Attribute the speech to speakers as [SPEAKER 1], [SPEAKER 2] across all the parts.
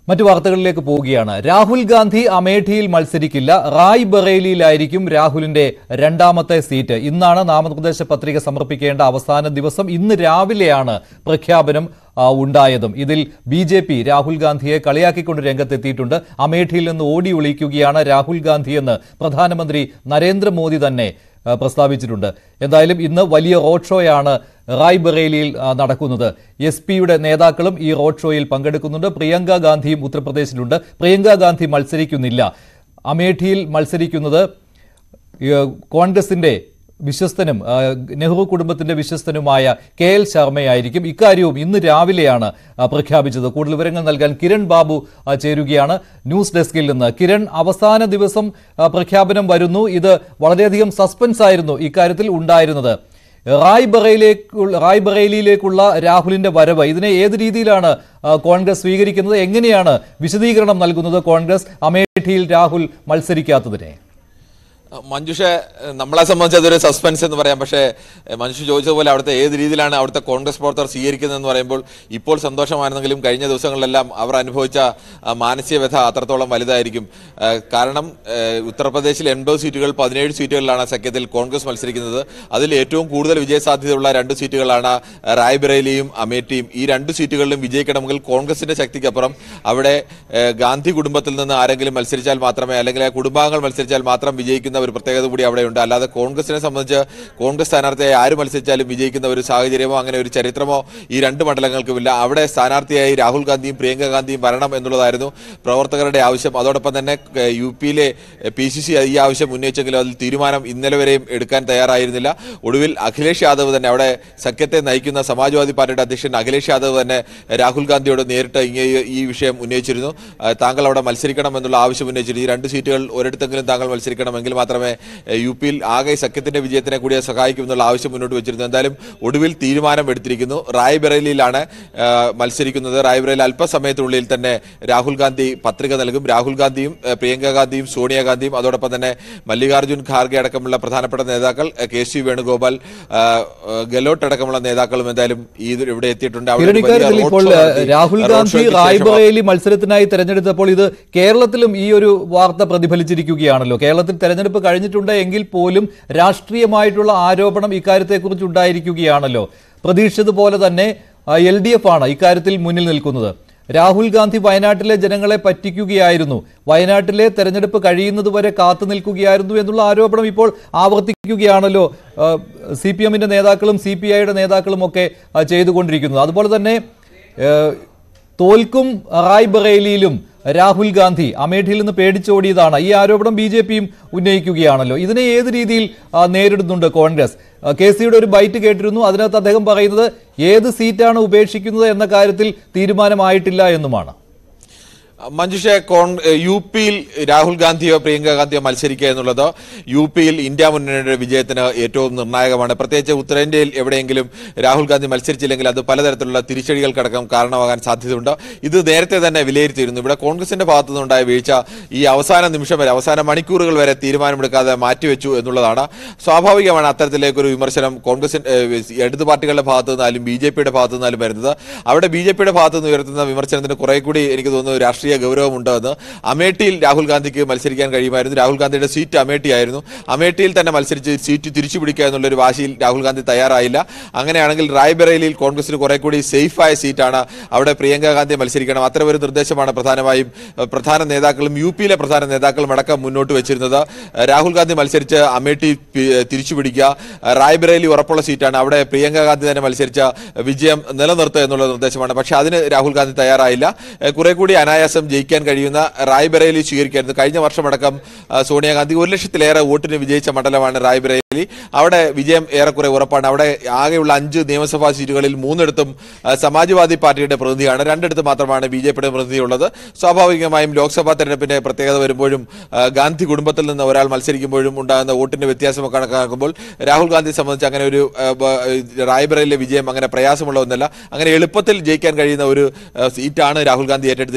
[SPEAKER 1] മറ്റു വാർത്തകളിലേക്ക് പോവുകയാണ് രാഹുൽ ഗാന്ധി അമേഠിയിൽ മത്സരിക്കില്ല റായ് ബറേലിയിലായിരിക്കും രാഹുലിന്റെ രണ്ടാമത്തെ സീറ്റ് ഇന്നാണ് നാമനിർദ്ദേശ പത്രിക സമർപ്പിക്കേണ്ട അവസാന ദിവസം ഇന്ന് രാവിലെയാണ് പ്രഖ്യാപനം ആ, ഉണ്ടായതും ഇതിൽ ബി ജെ പി രാഹുൽ ഗാന്ധിയെ കളിയാക്കിക്കൊണ്ട് രംഗത്തെത്തിയിട്ടുണ്ട് അമേഠിയിൽ നിന്ന് ഓടി ഒളിക്കുകയാണ് രാഹുൽ ഗാന്ധിയെന്ന് പ്രധാനമന്ത്രി നരേന്ദ്രമോദി തന്നെ ആ, പ്രസ്താവിച്ചിട്ടുണ്ട് എന്തായാലും ഇന്ന് വലിയ റോഡ് ഷോയാണ് റായ് ബറേലിയിൽ ആ, നടക്കുന്നത് എസ് പിയുടെ നേതാക്കളും ഈ റോഡ് ഷോയിൽ പങ്കെടുക്കുന്നുണ്ട് പ്രിയങ്ക ഗാന്ധിയും ഉത്തർപ്രദേശിലുണ്ട് പ്രിയങ്ക ഗാന്ധി മത്സരിക്കുന്നില്ല അമേഠിയിൽ മത്സരിക്കുന്നത് ഏഹ്, കോൺഗ്രസിന്റെ വിശ്വസ്തനും ആ, നെഹ്റു കുടുംബത്തിന്റെ വിശ്വസ്തനുമായ കെ എൽ ശർമ്മയായിരിക്കും ഇക്കാര്യവും ഇന്ന് രാവിലെയാണ് ആ, പ്രഖ്യാപിച്ചത് കൂടുതൽ വിവരങ്ങൾ നൽകാൻ കിരൺ ബാബു ആ, ചേരുകയാണ് ന്യൂസ് ഡെസ്കിൽ നിന്ന് കിരൺ അവസാന ദിവസം ആ, പ്രഖ്യാപനം വരുന്നു ഇത് വളരെയധികം സസ്പെൻസ് ആയിരുന്നു ഇക്കാര്യത്തിൽ ഉണ്ടായിരുന്നത് റായ് ബറയിലേക്കുള്ള റായ് ബറേലിയിലേക്കുള്ള രാഹുലിന്റെ വരവ് ഇതിനെ ഏത് രീതിയിലാണ് ആ, കോൺഗ്രസ് സ്വീകരിക്കുന്നത് എങ്ങനെയാണ് വിശദീകരണം നൽകുന്നത് കോൺഗ്രസ് അമേഠിയിൽ രാഹുൽ മത്സരിക്കാത്തതിനെ
[SPEAKER 2] മഞ്ജുഷ നമ്മളെ സംബന്ധിച്ച് അതൊരു സസ്പെൻസ് എന്ന് പറയാം പക്ഷേ എഹ്, മഞ്ജുഷ ചോദിച്ചതുപോലെ അവിടുത്തെ ഏത് രീതിയിലാണ് അവിടുത്തെ കോൺഗ്രസ് പ്രവർത്തകർ സ്വീകരിക്കുന്നതെന്ന് പറയുമ്പോൾ ഇപ്പോൾ സന്തോഷമായിരുന്നെങ്കിലും കഴിഞ്ഞ ദിവസങ്ങളിലെല്ലാം അവർ അനുഭവിച്ച ആ, മാനസിക വ്യഥ അത്രത്തോളം വലുതായിരിക്കും ഏഹ്, കാരണം ഏഹ്, ഉത്തർപ്രദേശിൽ എൺപത് സീറ്റുകൾ പതിനേഴ് സീറ്റുകളിലാണ് സഖ്യത്തിൽ കോൺഗ്രസ് മത്സരിക്കുന്നത് അതിൽ ഏറ്റവും കൂടുതൽ വിജയസാധ്യതയുള്ള രണ്ട് സീറ്റുകളാണ് റായ്ബറേലിയും അമേഠിയും ഈ രണ്ട് സീറ്റുകളിലും വിജയിക്കണമെങ്കിൽ കോൺഗ്രസിന്റെ ശക്തിക്കപ്പുറം അവിടെ ഏഹ്, ഗാന്ധി കുടുംബത്തിൽ നിന്ന് ആരെങ്കിലും മത്സരിച്ചാൽ മാത്രമേ അല്ലെങ്കിൽ ആ കുടുംബാംഗങ്ങൾ മത്സരിച്ചാൽ മാത്രം വിജയിക്കുന്ന ഒരു പ്രത്യേകത കൂടി അവിടെയുണ്ട് അല്ലാതെ കോൺഗ്രസിനെ സംബന്ധിച്ച് കോൺഗ്രസ് സ്ഥാനാർത്ഥിയായി ആര് മത്സരിച്ചാലും വിജയിക്കുന്ന ഒരു സാഹചര്യമോ അങ്ങനെ ഒരു ചരിത്രമോ ഈ രണ്ട് മണ്ഡലങ്ങൾക്കുമില്ല അവിടെ സ്ഥാനാർത്ഥിയായി രാഹുൽ ഗാന്ധിയും പ്രിയങ്ക ഗാന്ധിയും വരണം എന്നുള്ളതായിരുന്നു പ്രവർത്തകരുടെ ആവശ്യം അതോടൊപ്പം തന്നെ ഏഹ്, യു പിയിലെ പി സി സി ഈ ആവശ്യം ഉന്നയിച്ചെങ്കിലും അതിൽ തീരുമാനം ഇന്നലെ വരെയും എടുക്കാൻ തയ്യാറായിരുന്നില്ല ഒടുവിൽ അഖിലേഷ് യാദവ് തന്നെ അവിടെ സഖ്യത്തെ നയിക്കുന്ന സമാജ്വാദി പാർട്ടിയുടെ അധ്യക്ഷൻ അഖിലേഷ് യാദവ് തന്നെ രാഹുൽ ഗാന്ധിയോട് നേരിട്ട് ഇങ്ങനെ ഈ വിഷയം ഉന്നയിച്ചിരുന്നു ആ, താങ്കൾ അവിടെ മത്സരിക്കണം എന്നുള്ള ആവശ്യം ഉന്നയിച്ചിരുന്നു ഈ രണ്ട് സീറ്റുകൾ ഒരിടത്തെങ്കിലും താങ്കൾ മത്സരിക്കണമെങ്കിൽ മാത്രമേ എ, യു പിയിൽ ആകെ സഖ്യത്തിന്റെ വിജയത്തിനെ കൂടി അത് സഹായിക്കും എന്നുള്ള ആവശ്യം മുന്നോട്ട് വെച്ചിരുന്നു എന്തായാലും ഒടുവിൽ തീരുമാനം എടുത്തിരിക്കുന്നു റായ്ബറേലിയിലാണ് ആ, മത്സരിക്കുന്നത് റായ്ബറേലിൽ അല്പസമയത്തിനുള്ളിൽ തന്നെ രാഹുൽ ഗാന്ധി പത്രിക നൽകും രാഹുൽ ഗാന്ധിയും എ, പ്രിയങ്ക ഗാന്ധിയും സോണിയാഗാന്ധിയും അതോടൊപ്പം തന്നെ മല്ലികാർജ്ജുൻ ഖാർഗെ അടക്കമുള്ള പ്രധാനപ്പെട്ട നേതാക്കൾ എ, കെ സി വേണുഗോപാൽ ആ, ആ, ഗെലോട്ട് അടക്കമുള്ള നേതാക്കളും എന്തായാലും ഈ ഇത് ഇവിടെ എത്തിയിട്ടുണ്ട് അവിടെ ഒരു വലിയ
[SPEAKER 1] കിരണിക്കാര്യത്തിൽ
[SPEAKER 2] റോഡ്
[SPEAKER 1] ഇപ്പോൾ
[SPEAKER 2] ഷോ നടത്തി.
[SPEAKER 1] രാഹുൽ
[SPEAKER 2] റോഡ്
[SPEAKER 1] ഗാന്ധി
[SPEAKER 2] ഷോയ്ക്ക് ശേഷം
[SPEAKER 1] റായ്ബറേലി മത്സരത്തിനായി തെരഞ്ഞെടുത്തപ്പോൾ ഇത് കേരളത്തിലും ഈ ഒരു വാർത്ത പ്രതിഫലിച്ചിരിക്കുകയാണല്ലോ കേരളത്തിൽ തെരഞ്ഞെടുപ്പ് കഴിഞ്ഞിട്ടുണ്ട് എങ്കിൽ പോലും രാഷ്ട്രീയമായിട്ടുള്ള ആരോപണം ഇക്കാര്യത്തെക്കുറിച്ച് ഉണ്ടായിരിക്കുകയാണല്ലോ പ്രതീക്ഷിച്ചതുപോലെ തന്നെ എൽ ഡി എഫ് ആണ് ഇക്കാര്യത്തിൽ മുന്നിൽ നിൽക്കുന്നത് രാഹുൽ ഗാന്ധി വയനാട്ടിലെ ജനങ്ങളെ പറ്റിക്കുകയായിരുന്നു വയനാട്ടിലെ തെരഞ്ഞെടുപ്പ് കഴിയുന്നതുവരെ കാത്തു നിൽക്കുകയായിരുന്നു എന്നുള്ള ആരോപണം ഇപ്പോൾ ആവർത്തിക്കുകയാണല്ലോ സി പി എമ്മിന്റെ നേതാക്കളും സി പി ഐയുടെ നേതാക്കളും ഒക്കെ ആ, ചെയ്തുകൊണ്ടിരിക്കുന്നത് അതുപോലെ തന്നെ ഏഹ്, തോൽക്കും റായ് ബറേലിയിലും രാഹുൽ ഗാന്ധി അമേഠിയിൽ നിന്ന് പേടിച്ചോടിയതാണ് ഈ ആരോപണം ബി ജെ പിയും ഉന്നയിക്കുകയാണല്ലോ ഇതിനെ ഏത് രീതിയിൽ ആ, നേരിടുന്നുണ്ട് കോൺഗ്രസ് ആ, കെ സിയുടെ ഒരു ബൈറ്റ് കേട്ടിരുന്നു അതിനകത്ത് അദ്ദേഹം പറയുന്നത് ഏത് സീറ്റാണ് ഉപേക്ഷിക്കുന്നത് എന്ന കാര്യത്തിൽ തീരുമാനമായിട്ടില്ല എന്നുമാണ്
[SPEAKER 2] മഞ്ജുഷ കോൺ യു പിയിൽ രാഹുൽ ഗാന്ധിയോ പ്രിയങ്ക ഗാന്ധിയോ മത്സരിക്കുക എന്നുള്ളത് യു പിയിൽ ഇന്ത്യ മുന്നണിയുടെ വിജയത്തിന് ഏറ്റവും നിർണായകമാണ് പ്രത്യേകിച്ച് ഉത്തരേന്ത്യയിൽ എവിടെയെങ്കിലും രാഹുൽ ഗാന്ധി മത്സരിച്ചില്ലെങ്കിൽ അത് പലതരത്തിലുള്ള തിരിച്ചടികൾക്കടക്കം കാരണമാകാൻ സാധ്യതയുണ്ട് ഇത് നേരത്തെ തന്നെ വിലയിരുത്തിയിരുന്നു ഇവിടെ കോൺഗ്രസിന്റെ ഭാഗത്തു നിന്നുണ്ടായ വീഴ്ച ഈ അവസാന നിമിഷം വരെ അവസാന മണിക്കൂറുകൾ വരെ തീരുമാനമെടുക്കാതെ മാറ്റിവെച്ചു എന്നുള്ളതാണ് സ്വാഭാവികമാണ് അത്തരത്തിലേക്കൊരു വിമർശനം കോൺഗ്രസിന്റെ ഏഹ്, ഇടതു പാർട്ടികളുടെ ഭാഗത്തു നിന്നാലും ബി ജെ പിയുടെ ഭാഗത്തു നിന്നാലും വരുന്നത് അവിടെ ബി ജെ പിയുടെ ഭാഗത്തു നിന്ന് ഉയർത്തുന്ന വിമർശനത്തിന് കുറെ കൂടി എനിക്ക് തോന്നുന്നു രാഷ്ട്രീയ ഗൗരവമുണ്ടെന്ന് അമേഠിയിൽ രാഹുൽ ഗാന്ധിക്ക് മത്സരിക്കാൻ കഴിയുമായിരുന്നു രാഹുൽ ഗാന്ധിയുടെ സീറ്റ് അമേഠി ആയിരുന്നു അമേഠിയിൽ തന്നെ മത്സരിച്ച് സീറ്റ് തിരിച്ചു പിടിക്കുക എന്നുള്ളൊരു വാശിയിൽ രാഹുൽ ഗാന്ധി തയ്യാറായില്ല അങ്ങനെയാണെങ്കിൽ റായ്ബറേലിയിൽ കോൺഗ്രസിന് കുറെ കൂടി സേഫായ സീറ്റാണ് അവിടെ പ്രിയങ്ക ഗാന്ധി മത്സരിക്കണം അത്തരം ഒരു നിർദ്ദേശമാണ് പ്രധാനമായും ഏഹ്, പ്രധാന നേതാക്കളും യു പിയിലെ പ്രധാന നേതാക്കളും അടക്കം മുന്നോട്ട് വെച്ചിരുന്നത് ഏഹ്, രാഹുൽ ഗാന്ധി മത്സരിച്ച് അമേഠി പി- തിരിച്ചു പിടിക്കുക ഏഹ്, റായ്ബറേലി ഉറപ്പുള്ള സീറ്റാണ് അവിടെ പ്രിയങ്ക ഗാന്ധി തന്നെ മത്സരിച്ച വിജയം നിലനിർത്തുക എന്നുള്ള നിർദ്ദേശമാണ് പക്ഷേ അതിന് രാഹുൽ ഗാന്ധി തയ്യാറായില്ല ഏഹ്, കുറെ കൂടി അനായാസം ജയിക്കാൻ കഴിയുന്ന റായ്ബറേലി സ്വീകരിക്കായിരുന്നു കഴിഞ്ഞ വർഷമടക്കം ആ, സോണിയാഗാന്ധി ഒരു ലക്ഷത്തിലേറെ വോട്ടിന് വിജയിച്ച മണ്ഡലമാണ് റായ്ബറേലി അവിടെ വിജയം ഏറെക്കുറെ ഉറപ്പാണ് അവിടെ ആകെയുള്ള അഞ്ച് നിയമസഭാ സീറ്റുകളിൽ മൂന്നിടത്തും ആ, സമാജ്വാദി പാർട്ടിയുടെ പ്രതിനിധിയാണ് രണ്ടിടത്ത് മാത്രമാണ് ബി ജെ പിയുടെ പ്രതിനിധിയുള്ളത് സ്വാഭാവികമായും ലോക്സഭാ തെരഞ്ഞെടുപ്പിന്റെ പ്രത്യേകത വരുമ്പോഴും ആ, ഗാന്ധി കുടുംബത്തിൽ നിന്ന് ഒരാൾ മത്സരിക്കുമ്പോഴും ഉണ്ടാകുന്ന വോട്ടിന്റെ വ്യത്യാസമൊക്കെ കണക്കാക്കുമ്പോൾ രാഹുൽ ഗാന്ധിയെ സംബന്ധിച്ച് അങ്ങനെ ഒരു ആ, ബ- റായ്ബറയിലെ വിജയം അങ്ങനെ പ്രയാസമുള്ള ഒന്നല്ല അങ്ങനെ എളുപ്പത്തിൽ ജയിക്കാൻ കഴിയുന്ന ഒരു ആ, സീറ്റാണ് രാഹുൽ ഗാന്ധി ഏറ്റെടുത്തിരിക്കുന്നത്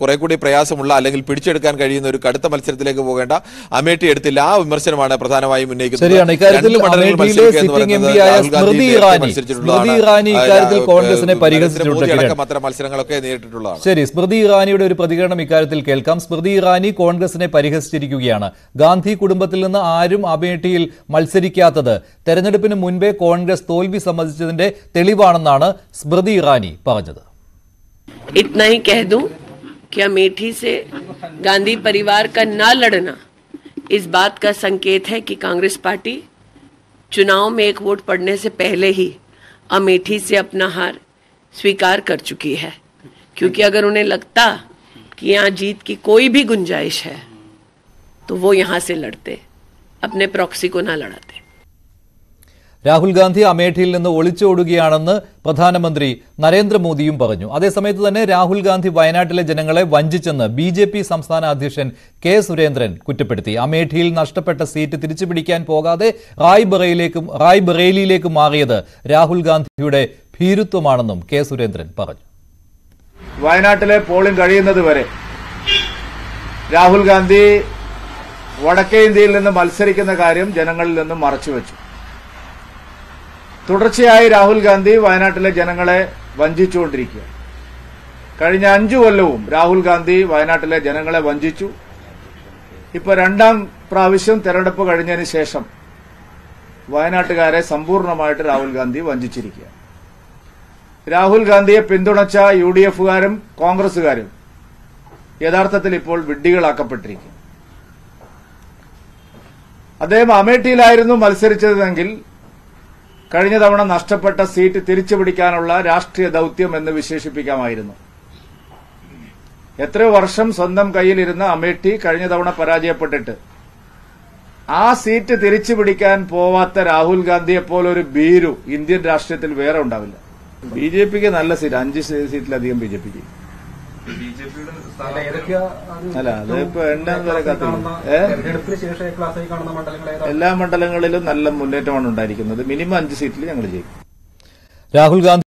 [SPEAKER 2] കുറെ കൂടി പ്രയാസമുള്ള അല്ലെങ്കിൽ പിടിച്ചെടുക്കാൻ കഴിയുന്ന ഒരു കടുത്ത മത്സരത്തിലേക്ക് പോകേണ്ട അമേഠി എടുത്തില്ല ആ വിമർശനമാണ് പ്രധാനമായും ഉന്നയിക്കുന്നത്
[SPEAKER 1] ശരിയാണ് ഇക്കാര്യത്തിൽ
[SPEAKER 2] രണ്ട് മണ്ഡലങ്ങളിൽ
[SPEAKER 1] അമേഠിയിലെ
[SPEAKER 2] മത്സരിക്കുക എന്ന്
[SPEAKER 1] സിറ്റിംഗ് എം
[SPEAKER 2] പറയുന്നത്
[SPEAKER 1] പി ആയ
[SPEAKER 2] രാഹുൽ ഗാന്ധി
[SPEAKER 1] സ്മൃതി
[SPEAKER 2] നേരത്തെ
[SPEAKER 1] ഇറാനി
[SPEAKER 2] മത്സരിച്ചിട്ടുള്ളതാണ്.
[SPEAKER 1] സ്മൃതി ഇറാനി
[SPEAKER 2] ആ,
[SPEAKER 1] ഇക്കാര്യത്തിൽ
[SPEAKER 2] ആ,
[SPEAKER 1] കോൺഗ്രസിനെ
[SPEAKER 2] നരേന്ദ്ര
[SPEAKER 1] പരിഹസിച്ചിട്ടുണ്ട്
[SPEAKER 2] മോദി
[SPEAKER 1] കിരൺ.
[SPEAKER 2] അടക്കം അത്തരം മത്സരങ്ങളൊക്കെ നേരിട്ടിട്ടുള്ളതാണ്
[SPEAKER 1] ശരി സ്മൃതി ഇറാനിയുടെ ഒരു പ്രതികരണം ഇക്കാര്യത്തിൽ കേൾക്കാം സ്മൃതി ഇറാനി കോൺഗ്രസിനെ പരിഹസിച്ചിരിക്കുകയാണ് ഗാന്ധി കുടുംബത്തിൽ നിന്ന് ആരും അമേഠിയിൽ മത്സരിക്കാത്തത് തെരഞ്ഞെടുപ്പിന് മുൻപേ കോൺഗ്രസ് തോൽവി സമ്മതിച്ചതിന്റെ തെളിവാണെന്നാണ് സ്മൃതി ഇറാനി പറഞ്ഞത്
[SPEAKER 3] इतना ही कह दूं कि अमेठी से गांधी परिवार का ना लड़ना इस बात का संकेत है कि कांग्रेस पार्टी चुनाव में एक वोट पड़ने से पहले ही अमेठी से अपना हार स्वीकार कर चुकी है क्योंकि अगर उन्हें लगता कि यहाँ जीत की कोई भी गुंजाइश है तो वो यहाँ से लड़ते अपने प्रॉक्सी को ना लड़ाते
[SPEAKER 1] രാഹുൽ ഗാന്ധി അമേഠിയിൽ നിന്ന് ഒളിച്ചോടുകയാണെന്ന് പ്രധാനമന്ത്രി നരേന്ദ്രമോദിയും പറഞ്ഞു അതേസമയത്ത് തന്നെ രാഹുൽ ഗാന്ധി വയനാട്ടിലെ ജനങ്ങളെ വഞ്ചിച്ചെന്ന് ബി ജെ പി സംസ്ഥാന അധ്യക്ഷൻ കെ സുരേന്ദ്രൻ കുറ്റപ്പെടുത്തി അമേഠിയിൽ നഷ്ടപ്പെട്ട സീറ്റ് തിരിച്ചുപിടിക്കാൻ പോകാതെ റായ് ബറേലിയിലേക്കും റായ് ബറേലിയിലേക്ക് മാറിയത് രാഹുൽ ഗാന്ധിയുടെ ഭീരുത്വമാണെന്നും കെ സുരേന്ദ്രൻ പറഞ്ഞു
[SPEAKER 4] വയനാട്ടിലെ പോളിംഗ് കഴിയുന്നത് വരെ രാഹുൽ ഗാന്ധി വടക്കേ ഇന്ത്യയിൽ നിന്ന് മത്സരിക്കുന്ന കാര്യം ജനങ്ങളിൽ നിന്നും മറച്ചുവെച്ചു തുടർച്ചയായി രാഹുൽ ഗാന്ധി വയനാട്ടിലെ ജനങ്ങളെ വഞ്ചിച്ചുകൊണ്ടിരിക്കുക കഴിഞ്ഞ അഞ്ചു കൊല്ലവും രാഹുൽ ഗാന്ധി വയനാട്ടിലെ ജനങ്ങളെ വഞ്ചിച്ചു ഇപ്പൊ രണ്ടാം പ്രാവശ്യം തെരഞ്ഞെടുപ്പ് കഴിഞ്ഞതിന് ശേഷം വയനാട്ടുകാരെ സമ്പൂർണ്ണമായിട്ട് രാഹുൽ ഗാന്ധി വഞ്ചിച്ചിരിക്കുക രാഹുൽ ഗാന്ധിയെ പിന്തുണച്ച യു ഡി എഫുകാരും കോൺഗ്രസുകാരും യഥാർത്ഥത്തിൽ ഇപ്പോൾ വിഡ്ഢികളാക്കപ്പെട്ടിരിക്കും അദ്ദേഹം അമേഠിയിലായിരുന്നു മത്സരിച്ചതെങ്കിൽ കഴിഞ്ഞ തവണ നഷ്ടപ്പെട്ട സീറ്റ് തിരിച്ചുപിടിക്കാനുള്ള രാഷ്ട്രീയ ദൌത്യം എന്ന് വിശേഷിപ്പിക്കാമായിരുന്നു എത്രയോ വർഷം സ്വന്തം കയ്യിലിരുന്ന അമേഠി കഴിഞ്ഞ തവണ പരാജയപ്പെട്ടിട്ട് ആ സീറ്റ് തിരിച്ചു പിടിക്കാൻ പോവാത്ത രാഹുൽ ഗാന്ധിയെ പോലെ ഒരു ഭീരു ഇന്ത്യൻ രാഷ്ട്രീയത്തിൽ വേറെ ഉണ്ടാവില്ല ബി ജെ പിക്ക് നല്ല സീറ്റ് അഞ്ച് സീ- സീറ്റിലധികം ബി ജെ പിക്ക് അല്ല അതിപ്പോ എണ്ണ വരെ കാത്തിരിക്കും ഏ
[SPEAKER 5] തെരഞ്ഞെടുപ്പിന് ശേഷം ക്ലാസ്സായി കാണുന്ന മണ്ഡലങ്ങൾ ഏതാ?
[SPEAKER 4] എല്ലാ മണ്ഡലങ്ങളിലും നല്ല മുന്നേറ്റമാണ് ഉണ്ടായിരിക്കുന്നത് മിനിമം അഞ്ച് സീറ്റിൽ ഞങ്ങൾ ജയിക്കും
[SPEAKER 1] രാഹുൽ ഗാന്ധി